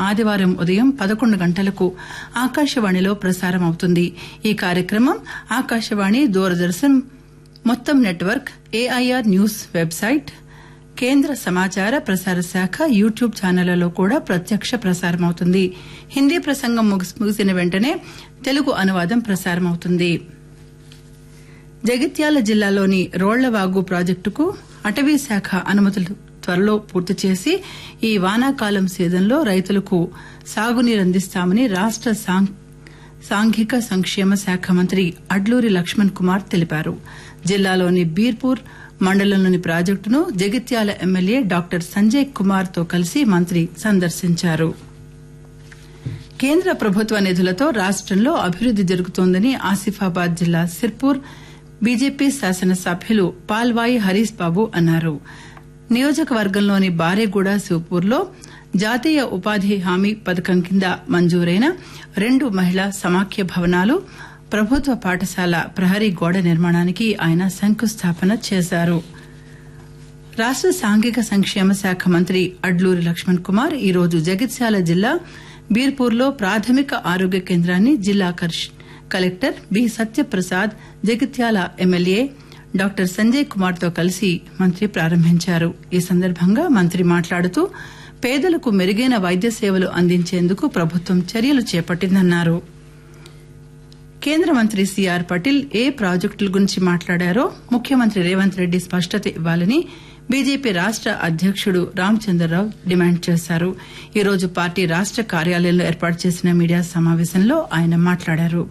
ఆదివారం ఉదయం పదకొండు గంటలకు ఆకాశవాణిలో ప్రసారం అవుతుంది ఈ కార్యక్రమం ఆకాశవాణి దూరదర్శన్ మొత్తం నెట్వర్క్ ఏఐఆర్ న్యూస్ వెబ్సైట్ కేంద్ర సమాచార ప్రసార శాఖ యూట్యూబ్ ఛానళ్లలో కూడా ప్రత్యక్ష ప్రసారమవుతుంది హిందీ ప్రసంగం ముగిసిన వెంటనే తెలుగు అనువాదం ప్రసారమవుతుంది జగిత్యాల జిల్లాలోని రోళ్లవాగు ప్రాజెక్టుకు అటవీ శాఖ అనుమతులు త్వరలో పూర్తి చేసి ఈ వానాకాలం సీజన్లో రైతులకు సాగునీరు అందిస్తామని రాష్ట సాంఘిక సంక్షేమ శాఖ మంత్రి అడ్లూరి లక్ష్మణ్ కుమార్ తెలిపారు జిల్లాలోని బీర్పూర్ మండలంలోని ప్రాజెక్టును జగిత్యాల ఎమ్మెల్యే డాక్టర్ సంజయ్ కుమార్ తో కలిసి మంత్రి సందర్శించారు కేంద్ర ప్రభుత్వ నిధులతో రాష్టంలో అభివృద్ది జరుగుతోందని ఆసిఫాబాద్ జిల్లా సిర్పూర్ బీజేపీ శాసనసభ్యులు పాల్వాయి హరీష్ బాబు అన్నారు నియోజకవర్గంలోని బారేగూడ శివపూర్లో జాతీయ ఉపాధి హామీ పథకం కింద మంజూరైన రెండు మహిళా సమాఖ్య భవనాలు ప్రభుత్వ పాఠశాల ప్రహరీ గోడ నిర్మాణానికి ఆయన శంకుస్థాపన చేశారు రాష్ట సాంఘిక సంక్షేమ శాఖ మంత్రి అడ్లూరి లక్ష్మణ్ కుమార్ ఈరోజు జగిత్యాల జిల్లా బీర్పూర్లో ప్రాథమిక ఆరోగ్య కేంద్రాన్ని జిల్లా collector B Satyaprasad Jagtial MLA doctor Sanjay Kumar తో కలిసి మంత్రి ప్రారంభించారు ఈ సందర్భంగా మంత్రి మాట్లాడుతూ పేదలకు మెరుగైన వైద్య సేవలు అందించేందుకు ప్రభుత్వం చర్యలు చేపట్టిందన్నారు కేంద్ర మంత్రి సిఆర్ పటేల్ ఏ ప్రాజెక్టుల గురించి మాట్లాడారో ముఖ్యమంత్రి రేవంత్ రెడ్డి స్పష్టత ఇవ్వాలని బీజేపీ రాష్ట అధ్యకుడు రామచంద్రరావు డిమాండ్ చేశారు ఈ రోజు పార్టీ రాష్ట కార్యాలయంలో ఏర్పాటు చేసిన మీడియా సమావేశంలో ఆయన మాట్లాడారు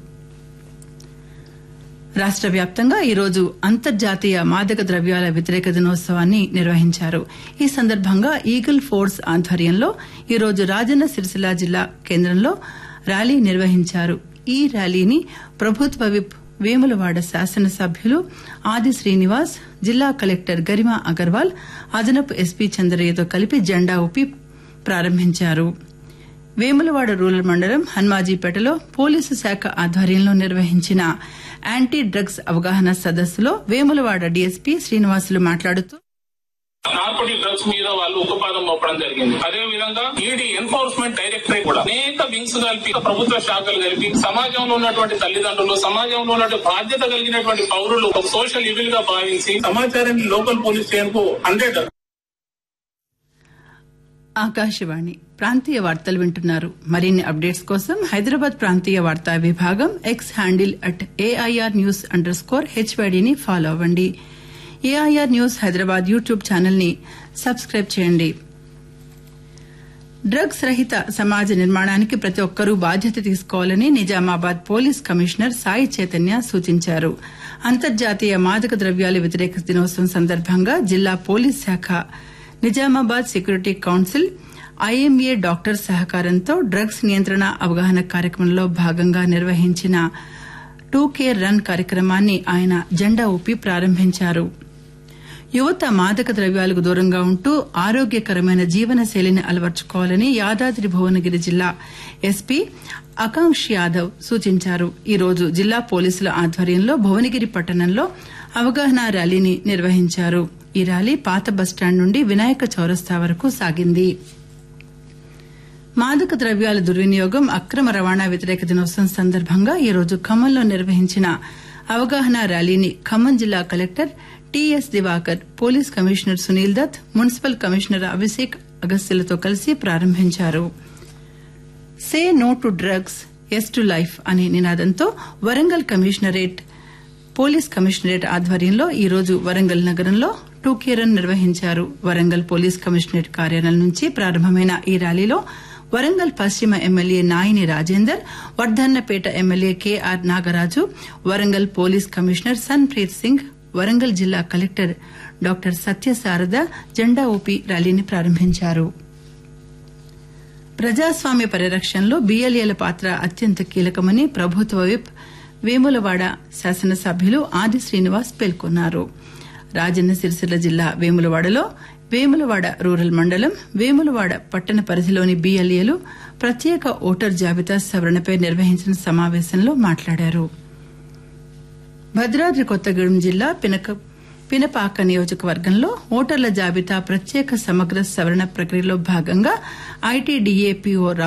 రాష్ట వ్యాప్తంగా ఈరోజు అంతర్జాతీయ మాదక ద్రవ్యాల వ్యతిరేక దినోత్సవాన్ని నిర్వహించారు ఈ సందర్భంగా ఈగిల్ ఫోర్స్ ఆధ్వర్యంలో ఈరోజు రాజన్న సిరిసిల్ల జిల్లా కేంద్రంలో ర్యాలీ నిర్వహించారు ఈ ర్యాలీని ప్రభుత్వ విప్ వేములవాడ శాసనసభ్యులు ఆది శ్రీనివాస్ జిల్లా కలెక్టర్ గరిమా అగర్వాల్ అదనపు ఎస్పీ చంద్రయ్యతో కలిపి జెండా ఊపి ప్రారంభించారు వేములవాడ రూరల్ మండలం హన్మాజీపేటలో పోలీసు శాఖ ఆధ్వర్యంలో నిర్వహించిన యాంటీ డ్రగ్స్ అవగాహన సదస్సులో వేములవాడ డీఎస్పీ శ్రీనివాసులు మాట్లాడుతూ నార్కోటిక్ డ్రగ్స్ మీద వాళ్ళు ఉక్కుపాదం మోపడం జరిగింది అదే విధంగా ఈడీ ఎన్ఫోర్స్మెంట్ డైరెక్టరేట్ కూడా అనేక వింగ్స్ కలిపి ప్రభుత్వ శాఖలు కలిపి సమాజంలో ఉన్నటువంటి తల్లిదండ్రులు సమాజంలో ఉన్నటువంటి బాధ్యత కలిగినటువంటి పౌరులు ఒక సోషల్ ఇవిల్ గా భావించి సమాచారాన్ని లోకల్ పోలీస్ స్టేషన్ కు హండ్రెడ్ ఆకాశవాణి ప్రాంతీయ వార్తలు వింటున్నారు మరిన్ని అప్డేట్స్ కోసం హైదరాబాద్ ప్రాంతీయ వార్తా విభాగం X handle at AIR news underscore హెచ్వైడీని ఫాలో అవ్వండి AIR news Hyderabad YouTube channel ని సబ్స్క్రైబ్ చేయండి డ్రగ్స్ రహిత సమాజ నిర్మాణానికి ప్రతి ఒక్కరూ బాధ్యత తీసుకోవాలని నిజామాబాద్ పోలీస్ కమిషనర్ సాయి చైతన్య సూచించారు అంతర్జాతీయ మాదక ద్రవ్యాల వ్యతిరేక దినోత్సవం సందర్భంగా జిల్లా పోలీస్ శాఖ Nizamabad security council IMA doctor సహకారంతో డ్రగ్స్ నియంత్రణ అవగాహన కార్యక్రమంలో భాగంగా నిర్వహించిన టూ కేర్ రన్ కార్యక్రమాన్ని ఆయన జెండా ఊపి ప్రారంభించారు యువత మాదక ద్రవ్యాలకు దూరంగా ఉంటూ ఆరోగ్యకరమైన జీవన శైలిని అలవర్చుకోవాలని యాదాద్రి భువనగిరి జిల్లా ఎస్పీ ఆకాంక్ష్ యాదవ్ సూచించారు ఈ రోజు జిల్లా పోలీసుల ఆధ్వర్యంలో భువనగిరి పట్టణంలో అవగాహన ర్యాలీని నిర్వహించారు ఈ ర్యాలీ పాత బస్టాండ్ నుండి వినాయక చౌరస్తా వరకు సాగింది మాదక ద్రవ్యాల దుర్వినియోగం అక్రమ రవాణా వ్యతిరేక దినోత్సవం సందర్భంగా ఈ రోజు ఖమ్మంలో నిర్వహించిన అవగాహన ర్యాలీని ఖమ్మం జిల్లా collector TS Divakar police commissioner Sunil Dutt municipal commissioner Abhishek అగస్త్యలతో కలిసి ప్రారంభించారు say no to drugs yes to life అనే నినాదంతో వరంగల్ కమిషనరేట్ పోలీస్ కమిషనరేట్ ఆధ్వర్యంలో ఈ రోజు వరంగల్ నగరంలో టూకే రన్ నిర్వహించారు వరంగల్ పోలీస్ కమిషనరేట్ కార్యాలయం నుంచి ప్రారంభమైన ఈ ర్యాలీలో వరంగల్ పశ్చిమ MLA Naini Rajender Wardhannapet MLA KR Nagaraju Warangal police commissioner Sunpreet Singh Warangal జిల్లా కలెక్టర్ డాక్టర్ సత్యశారద జెండా ఊపి ర్యాలీని ప్రారంభించారు ప్రజాస్వామ్య పరిరక్షణలో బీఎల్ఏల పాత్ర అత్యంత కీలకమని ప్రభుత్వ విప్ వేములవాడ శాసనసభ్యులు ఆది శ్రీనివాస్ పేర్కొన్నారు రాజన్న సిరిసిల్ల జిల్లా వేములవాడలో వేములవాడ రూరల్ మండలం వేములవాడ పట్టణ పరిధిలోని బీఎల్ఏలు ప్రత్యేక ఓటర్ జాబితా సవరణపై నిర్వహించిన సమావేశంలో మాట్లాడారు భద్రాద్రి కొత్తగూడెం జిల్లా పినక పినపాక నియోజకవర్గంలో ఓటర్ల జాబితా ప్రత్యేక సమగ్ర సవరణ ప్రక్రియలో భాగంగా ఐటీడీఏపీఓ